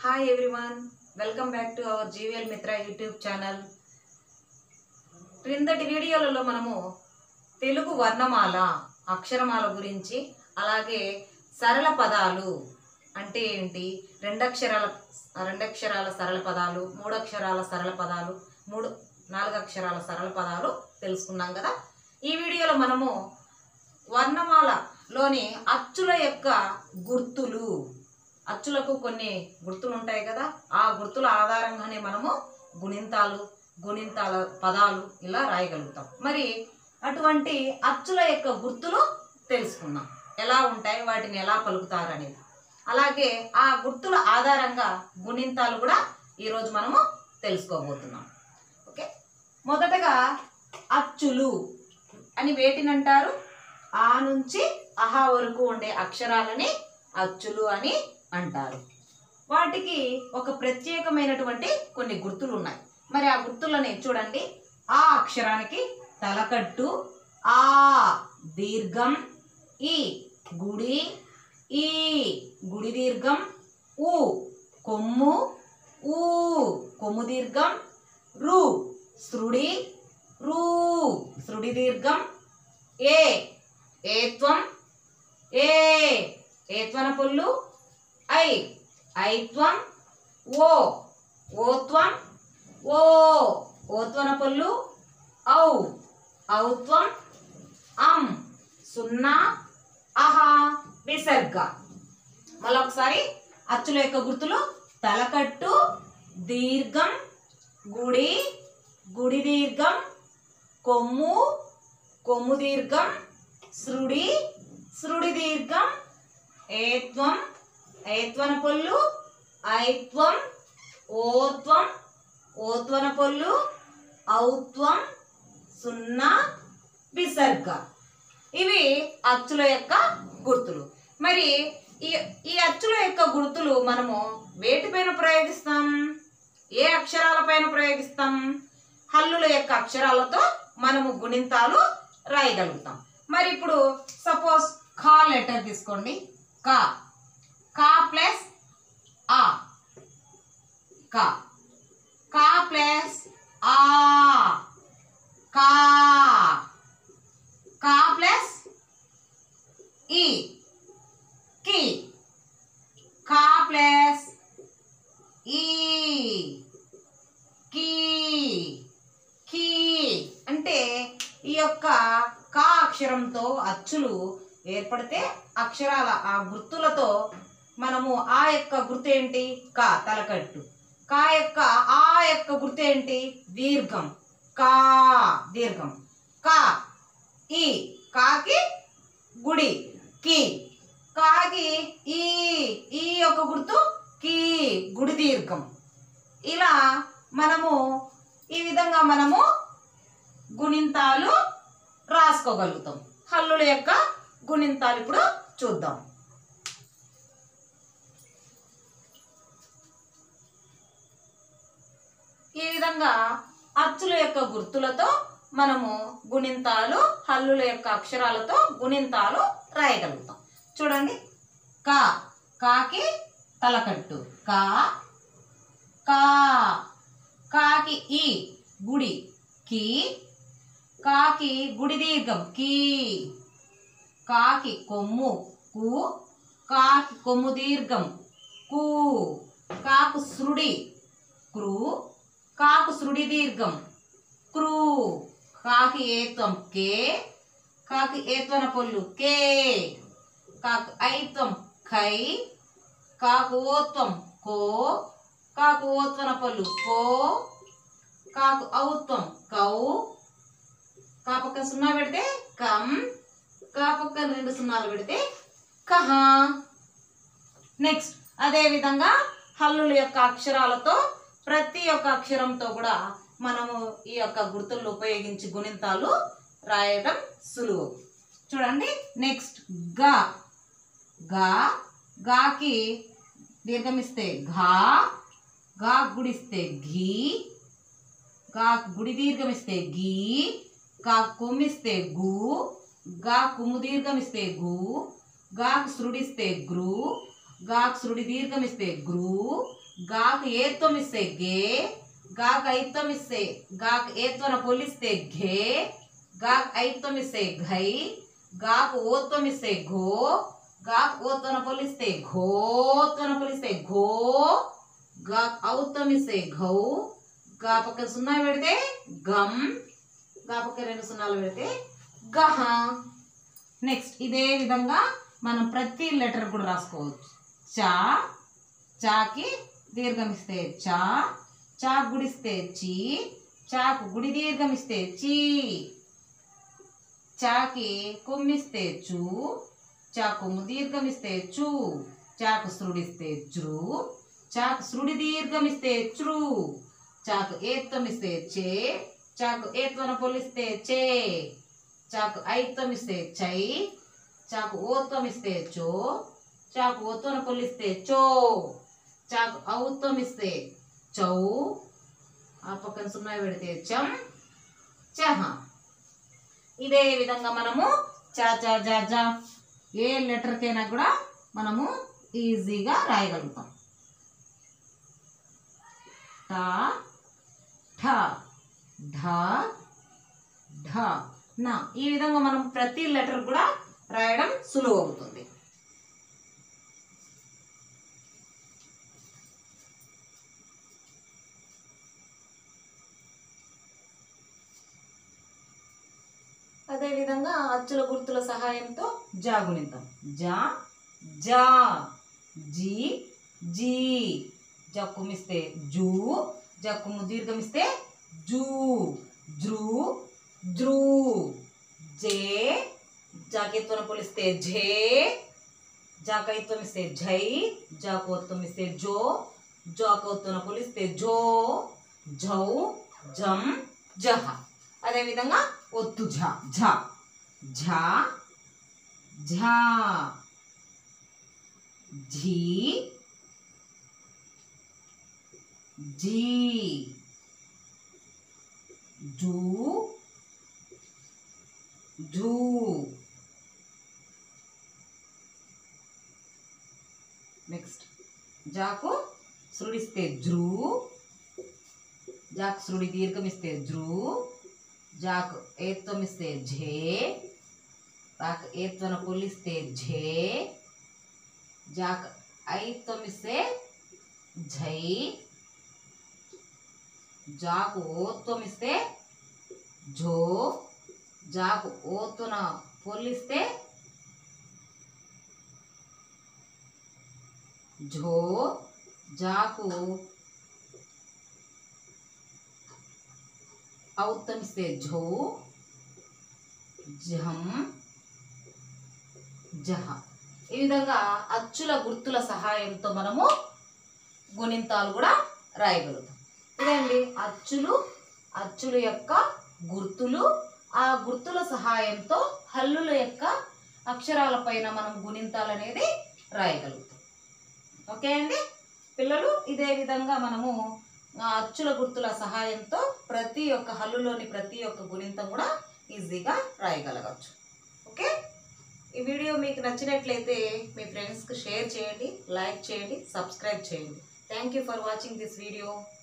hi everyone welcome back to our GVL Mitra YouTube channel క్రిందటి వీడియోలలో మనము తెలుగు వర్ణమాల అక్షరమాల గురించి అలాగే సరళ పదాలు అంటే ఏంటి రెండక్షరాల రెండక్షరాల సరళ పదాలు మూడక్షరాల సరళ పదాలు మూడు నాలుగు అక్షరాల సరళ పదాలు తెలుసుకున్నాం కదా ఈ వీడియోలో మనము వర్ణమాలలోని అచ్చుల యొక్క గుర్తులు అచ్చులకు కొన్ని గుర్తులు ఉంటాయి కదా ఆ గుర్తుల ఆధారంగానే మనము గుణింతాలు గుణింతాల పదాలు ఇలా రాయగలుగుతాం మరి అటువంటి అచ్చుల యొక్క గుర్తులు తెలుసుకుందాం ఎలా ఉంటాయి వాటిని ఎలా పలుకుతారు అనేది అలాగే ఆ గుర్తుల ఆధారంగా గుణింతాలు కూడా ఈరోజు మనము తెలుసుకోబోతున్నాం ఓకే మొదటగా అచ్చులు అని వేటినంటారు ఆ నుంచి అహా వరకు ఉండే అక్షరాలని అచ్చులు అని అంటారు వాటికి ఒక ప్రత్యేకమైనటువంటి కొన్ని గుర్తులు ఉన్నాయి మరి ఆ గుర్తులని చూడండి ఆ అక్షరానికి తలకట్టు ఆ దీర్ఘం ఈ గుడి ఈ గుడి దీర్ఘం ఊ కొమ్ము ఊ కొమ్ము దీర్ఘం రు శృడి రూ శృడి దీర్ఘం ఏ ఏత్వం ఏ ఏత్వన పుల్లు ఐ ఐత్వం ఓ ఓత్వం ఓ ఓత్వన పుల్లు ఔ ఔత్వం అం సున్నా అహా విసర్గ మళ్ళొకసారి అచ్చుల యొక్క గుర్తులు తలకట్టు దీర్ఘం గుడి గుడి దీర్ఘం కొమ్ము కొమ్ము దీర్ఘం శృడి శృడి దీర్ఘం ఏత్వం ఏత్వన పొల్లు ఐత్వం ఓత్వం ఓత్వన పొల్లు ఔత్వం సున్నా విసర్గ ఇవి అచ్చుల యొక్క గుర్తులు మరి ఈ ఈ అచ్చుల యొక్క గుర్తులు మనము వేటిపైన ప్రయోగిస్తాం ఏ అక్షరాలపైన ప్రయోగిస్తాం హల్లుల యొక్క అక్షరాలతో మనము గుణింతాలు రాయగలుగుతాం మరి ఇప్పుడు సపోజ్ ఖా లెటర్ తీసుకోండి కా కా ప్లస్ ఆ కా కా ప్లస్ ఆ కా కా ప్లస్ ఈ కి కా ప్లస్ ఈ కీ కీ అంటే ఈ యొక్క కా అక్షరంతో అచ్చులు ఏర్పడితే అక్షరాల ఆ గుర్తులతో మనము ఆ యొక్క గుర్తు ఏంటి కా తలకట్టు కా యొక్క ఆ యొక్క గుర్తు ఏంటి దీర్ఘం కా దీర్ఘం కా ఈ కాకి గుడి కి కాకి ఈ ఈ యొక్క గుర్తు కీ గుడి దీర్ఘం ఇలా మనము ఈ విధంగా మనము గుణింతాలు రాసుకోగలుగుతాం హల్లుల యొక్క గుణింతాలు ఇప్పుడు చూద్దాం ఈ విధంగా అచ్చుల యొక్క గుర్తులతో మనము గుణింతాలు హల్లుల యొక్క అక్షరాలతో గుణింతాలు రాయగలుగుతాం చూడండి కా కాకి తలకట్టు కా కా కాకి ఈ గుడి కి కాకి గుడి దీర్ఘం కీ కాకి కొమ్ము కు కాకి కొమ్ము దీర్ఘం కు కాకు శృడి క్రూ కాకు శృడి దీర్ఘం క్రూ కాకి ఏత్వం కే కాకి ఏత్వన పొల్లు కే కాకు ఐత్వం కై కాకు ఓత్వం కో కాకు ఓత్వన పళ్ళు కో కాకు ఔత్వం కౌ కాపక్క సున్నా పెడితే కం కాపక్క రెండు సున్నాలు పెడితే కహ నెక్స్ట్ అదే విధంగా హల్లుల యొక్క అక్షరాలతో ప్రతి ఒక్క అక్షరంతో కూడా మనము ఈ యొక్క గుర్తులను ఉపయోగించి గుణింతాలు రాయడం సులువు చూడండి నెక్స్ట్ గా గా గాకి దీర్ఘమిస్తే ఘా గా గుడిస్తే ఘీ గా గుడి దీర్ఘమిస్తే గీ గా కొమ్మిస్తే గు గా కుమ్ము దీర్ఘమిస్తే గు గా శృడిస్తే గ్రు గాకు సుడి దీర్ఘం ఇస్తే గ్రూ గాకు ఏత్వం ఇస్తే గే గాకు ఐత్వం ఇస్తే గాకు ఏత్వన పొలిస్తే ఘే గాకు ఐత్వం ఇస్తే ఘై గాకు ఓత్వం ఇస్తే ఘో గాకు ఓత్వన పొలిస్తే ఘోత్వన పొలిస్తే ఘో గాకు ఔత్వం ఇస్తే ఘౌ గా పక్కన సున్నా పెడితే గమ్ గా పక్కన రెండు సున్నాలు పెడితే గహ నెక్స్ట్ ఇదే విధంగా మనం ప్రతి లెటర్ కూడా రాసుకోవచ్చు చా చాకి దీర్ఘం ఇస్తే చా చా గుడిస్తే చీ చాకు గుడి దీర్ఘం ఇస్తే చీ చాకి కొమ్మిస్తే చూ చాకు దీర్ఘం ఇస్తే చూ చాకు శృడిస్తే జ్రు చాకు శృడి దీర్ఘం ఇస్తే చ్రు చాకు ఏత్వం ఇస్తే చే చాకు ఏత్వన పొలిస్తే చే చాకు ఐత్వం ఇస్తే చై చాకు ఓత్వం ఇస్తే చో చాకు ఓత్వన పొలిస్తే చో చాకు ఔత్వం ఇస్తే చౌ ఆ పక్కన సున్నా పెడితే చం చహ ఇదే విధంగా మనము చా చా జా జా ఏ లెటర్కైనా కూడా మనము ఈజీగా రాయగలుగుతాం టా ఠ ఢ ఢ నా ఈ విధంగా మనం ప్రతి లెటర్ కూడా రాయడం సులువు అవుతుంది అదేవిధంగా అచ్చుల గుర్తుల సహాయంతో జా గుణితం జా జా జీ జీ జక్కుమిస్తే జూ జక్కుము దీర్ఘమిస్తే జూ జృ జృ జే జాకెత్తున పోలిస్తే ఝే జాకైత్వం ఇస్తే ఝై జాకోత్వం ఇస్తే జో జాకోత్తున పోలిస్తే జో ఝౌ జం జహ అదేవిధంగా ఒత్తు ఝ ఝ ఝ ఝా ఝీ జీ జూ జూ నెక్స్ట్ జాకు శృడిస్తే జ్రూ జాకు శృడి దీర్ఘం ఇస్తే జ్రూ జాకు ఏత్వం ఇస్తే ఝే జాకు ఏత్వన పులిస్తే ఝే జాకు ఐత్వం ఇస్తే ఝై జాకు ఓత్వం ఇస్తే జో జాకు ఓతున పొల్లిస్తే ఝో జాకు ఔత్తమిస్తే ఝో జహం జహ ఈ విధంగా అచ్చుల గుర్తుల సహాయంతో మనము గుణింతాలు కూడా రాయగలుగుతాం ఇదండి అచ్చులు అచ్చుల యొక్క గుర్తులు ఆ గుర్తుల సహాయంతో హల్లుల యొక్క అక్షరాల పైన మనం గుణింతాలు అనేది రాయగలుగుతాం ఓకే అండి పిల్లలు ఇదే విధంగా మనము ఆ అచ్చుల గుర్తుల సహాయంతో ప్రతి ఒక్క హల్లులోని ప్రతి ఒక్క గుణింతం కూడా ఈజీగా రాయగలగచ్చు ఓకే ఈ వీడియో మీకు నచ్చినట్లయితే మీ ఫ్రెండ్స్కి షేర్ చేయండి లైక్ చేయండి సబ్స్క్రైబ్ చేయండి thank you for watching this video